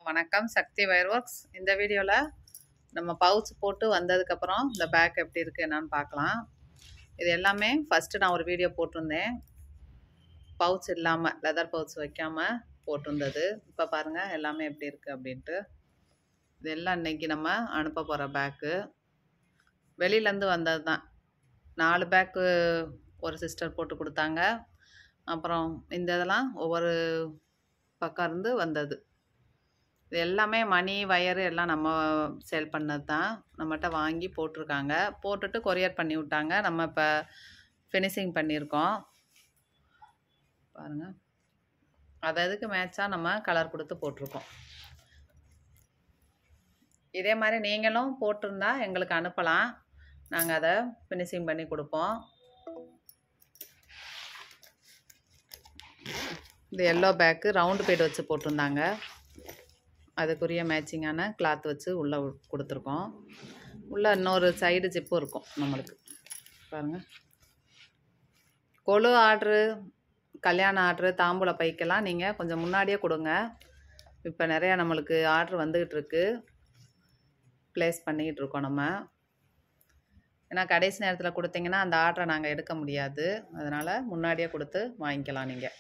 வணக்கம் சக்தி wire works இந்த வீடியோவில் நம்ம பவுச் போட்டு வந்ததுக்கப்புறம் இந்த பேக் எப்படி இருக்குது என்னன்னு பார்க்கலாம் இது எல்லாமே ஃபஸ்ட்டு நான் ஒரு வீடியோ போட்டிருந்தேன் பவுச் இல்லாமல் லெதர் பவுச் வைக்காமல் போட்டிருந்தது இப்போ பாருங்கள் எல்லாமே எப்படி இருக்குது அப்படின்ட்டு இது எல்லாம் இன்னைக்கு நம்ம அனுப்ப போகிற பேக்கு வெளியிலேருந்து வந்தது தான் நாலு பேக்கு ஒரு சிஸ்டர் போட்டு கொடுத்தாங்க அப்புறம் இந்த இதெல்லாம் ஒவ்வொரு பக்கம் இருந்து வந்தது இது எல்லாமே மணி வயரு எல்லாம் நம்ம சேல் பண்ணது தான் நம்மகிட்ட வாங்கி போட்டிருக்காங்க போட்டுட்டு கொரியர் பண்ணி விட்டாங்க நம்ம இப்போ ஃபினிஷிங் பண்ணியிருக்கோம் பாருங்கள் அது அதுக்கு மேட்சாக நம்ம கலர் கொடுத்து போட்டிருக்கோம் இதே மாதிரி நீங்களும் போட்டிருந்தா எங்களுக்கு அனுப்பலாம் நாங்கள் அதை ஃபினிஷிங் பண்ணி கொடுப்போம் இது எல்லோ பேக்கு ரவுண்டு பேட் வச்சு போட்டிருந்தாங்க அதுக்குரிய மேட்சிங்கான கிளாத் வச்சு உள்ளே கொடுத்துருக்கோம் உள்ளே இன்னொரு சைடு ஜிப்பும் இருக்கும் நம்மளுக்கு பாருங்கள் கொழு ஆர்ட்ரு கல்யாண ஆர்ட்ரு தாம்பூல பைக்கெல்லாம் நீங்கள் கொஞ்சம் முன்னாடியே கொடுங்க இப்போ நிறையா நம்மளுக்கு ஆர்ட்ரு வந்துக்கிட்டு இருக்கு ப்ளேஸ் பண்ணிக்கிட்டு இருக்கோம் நம்ம ஏன்னா கடைசி நேரத்தில் கொடுத்தீங்கன்னா அந்த ஆர்டரை நாங்கள் எடுக்க முடியாது அதனால் முன்னாடியே கொடுத்து வாங்கிக்கலாம் நீங்கள்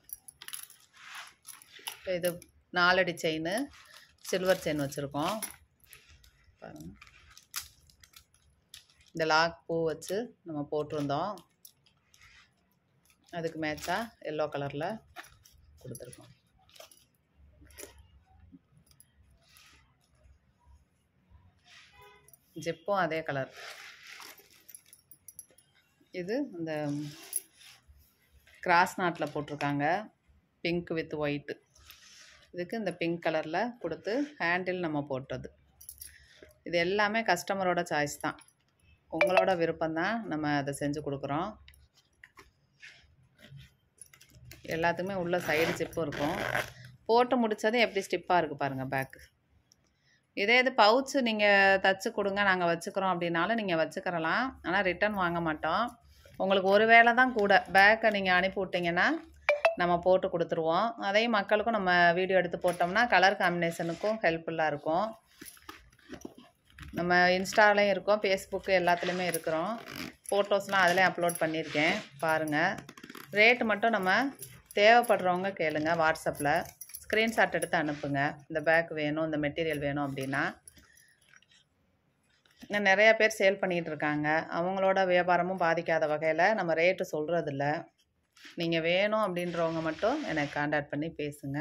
இது நாலடி செயின் சில்வர் செயின் வச்சுருக்கோம் பாருங்கள் இந்த லாக் பூ வச்சு நம்ம போட்டிருந்தோம் அதுக்கு மேட்சாக எல்லோ கலரில் கொடுத்துருக்கோம் ஜிப்பும் அதே கலர் இது இந்த கிராஸ் நாட்டில் போட்டிருக்காங்க பிங்க் வித் ஒயிட்டு இதுக்கு இந்த பிங்க் கலரில் கொடுத்து ஹேண்டில் நம்ம போட்டது இது எல்லாமே கஸ்டமரோட சாய்ஸ் தான் உங்களோட விருப்பம் தான் நம்ம அதை செஞ்சு கொடுக்குறோம் எல்லாத்துக்குமே உள்ள சைடு ஜிப்பும் இருக்கும் போட்டு முடித்ததும் எப்படி ஸ்டிப்பாக இருக்குது பாருங்கள் பேக்கு இதே இது பவுச்சு நீங்கள் தச்சு கொடுங்க நாங்கள் வச்சுக்கிறோம் அப்படின்னாலும் நீங்கள் வச்சுக்கிறலாம் ஆனால் ரிட்டன் வாங்க மாட்டோம் உங்களுக்கு ஒரு வேளை தான் கூட பேக்கை நீங்கள் அனுப்பி விட்டிங்கன்னா நம்ம போட்டு கொடுத்துருவோம் அதையும் மக்களுக்கும் நம்ம வீடியோ எடுத்து போட்டோம்னா கலர் காம்பினேஷனுக்கும் ஹெல்ப்ஃபுல்லாக இருக்கும் நம்ம இன்ஸ்டாலையும் இருக்கோம் ஃபேஸ்புக்கு எல்லாத்துலேயுமே இருக்கிறோம் ஃபோட்டோஸ்லாம் அதிலே அப்லோட் பண்ணியிருக்கேன் பாருங்கள் ரேட்டு மட்டும் நம்ம தேவைப்படுறவங்க கேளுங்க வாட்ஸ்அப்பில் ஸ்க்ரீன்ஷாட் எடுத்து அனுப்புங்க இந்த பேக் வேணும் இந்த மெட்டீரியல் வேணும் அப்படின்னா இன்னும் நிறையா பேர் சேல் பண்ணிகிட்டு இருக்காங்க அவங்களோட வியாபாரமும் பாதிக்காத வகையில் நம்ம ரேட்டு சொல்கிறதில்ல நீங்கள் வேணும் அப்படின்றவங்க மட்டும் எனக்கு காண்டாக்ட் பண்ணி பேசுங்க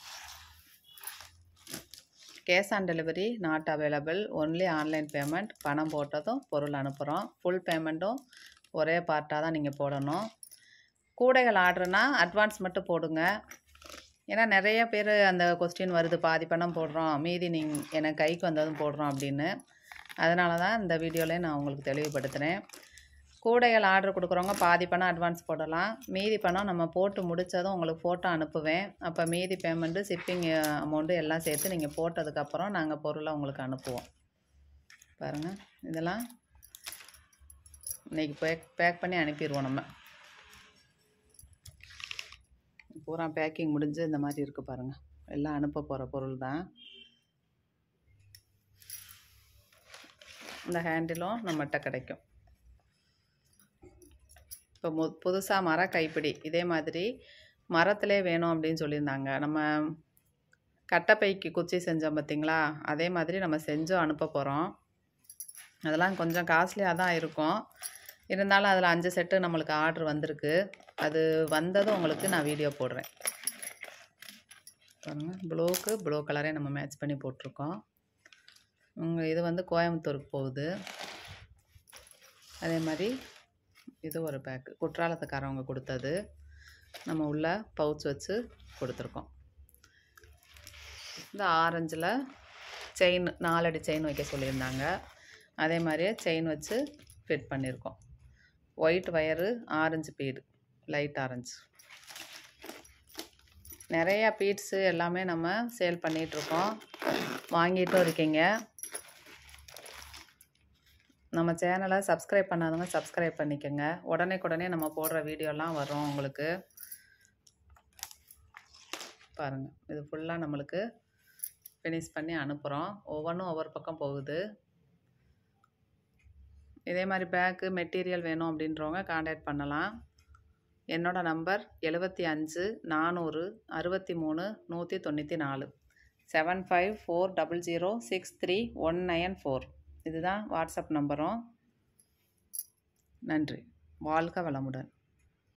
cash on delivery not available only online payment பணம் போட்டதும் பொருள் அனுப்புகிறோம் ஃபுல் பேமெண்ட்டும் ஒரே பார்ட்டாக தான் நீங்கள் போடணும் கூடைகள் ஆர்டர்னா அட்வான்ஸ் மட்டும் போடுங்க ஏன்னா நிறைய பேர் அந்த கொஸ்டின் வருது பாதி பணம் போடுறோம் மீதி நீங்கள் எனக்கு கைக்கு வந்ததும் போடுறோம் அப்படின்னு அதனால தான் இந்த வீடியோலேயே நான் உங்களுக்கு தெளிவுபடுத்துகிறேன் கூடைகள் ஆர்டர் கொடுக்குறவங்க பாதி பணம் அட்வான்ஸ் போடலாம் மீதி பணம் நம்ம போட்டு முடித்ததும் உங்களுக்கு ஃபோட்டோ அனுப்புவேன் அப்போ மீதி பேமெண்ட்டு ஷிப்பிங் அமௌண்ட்டு எல்லாம் சேர்த்து நீங்கள் போட்டதுக்கப்புறம் நாங்கள் பொருளை உங்களுக்கு அனுப்புவோம் பாருங்கள் இதெல்லாம் இன்றைக்கி பேக் பேக் பண்ணி அனுப்பிடுவோம் நம்ம பூரா பேக்கிங் முடிஞ்சு இந்த மாதிரி இருக்குது பாருங்கள் எல்லாம் அனுப்ப போகிற பொருள் தான் இந்த ஹேண்டிலும் நம்மகிட்ட கிடைக்கும் இப்போ மு புதுசாக மர கைப்பிடி இதே மாதிரி மரத்திலே வேணும் அப்படின்னு சொல்லியிருந்தாங்க நம்ம கட்டைப்பைக்கு குச்சி செஞ்சோம் பார்த்திங்களா அதே மாதிரி நம்ம செஞ்சும் அனுப்ப போகிறோம் அதெல்லாம் கொஞ்சம் காஸ்ட்லியாக தான் இருக்கும் இருந்தாலும் அதில் அஞ்சு செட்டு நம்மளுக்கு ஆர்டர் வந்திருக்கு அது வந்ததும் உங்களுக்கு நான் வீடியோ போடுறேன் பாருங்கள் ப்ளூக்கு ப்ளூ கலரே நம்ம மேட்ச் பண்ணி போட்டிருக்கோம் உங்கள் இது வந்து கோயம்புத்தூருக்கு போகுது அதே மாதிரி இது ஒரு பேக்கு குற்றாலத்துக்காரவங்க கொடுத்தது நம்ம உள்ள பவுச் வச்சு கொடுத்துருக்கோம் இந்த ஆரஞ்சில் செயின் நாலடி செயின் வைக்க சொல்லியிருந்தாங்க அதே மாதிரியே செயின் வச்சு ஃபிட் பண்ணியிருக்கோம் white wire orange bead light orange நிறையா பீட்ஸு எல்லாமே நம்ம சேல் பண்ணிகிட்ருக்கோம் வாங்கிட்டும் இருக்கீங்க நம்ம சேனலை சப்ஸ்கிரைப் பண்ணாதவங்க சப்ஸ்கிரைப் பண்ணிக்கோங்க உடனே உடனே நம்ம போடுற வீடியோலாம் வரும் உங்களுக்கு பாருங்கள் இது ஃபுல்லாக நம்மளுக்கு ஃபினிஷ் பண்ணி அனுப்புகிறோம் ஒவ்வொன்றும் ஒவ்வொரு பக்கம் போகுது இதே மாதிரி பேக்கு மெட்டீரியல் வேணும் அப்படின்றவங்க காண்டாக்ட் பண்ணலாம் என்னோடய நம்பர் எழுபத்தி அஞ்சு நானூறு அறுபத்தி மூணு நூற்றி தொண்ணூற்றி நாலு seven five four double zero six three one nine four இதுதான் வாட்ஸ்அப் நம்பரும் நன்றி வாழ்க வளமுடன்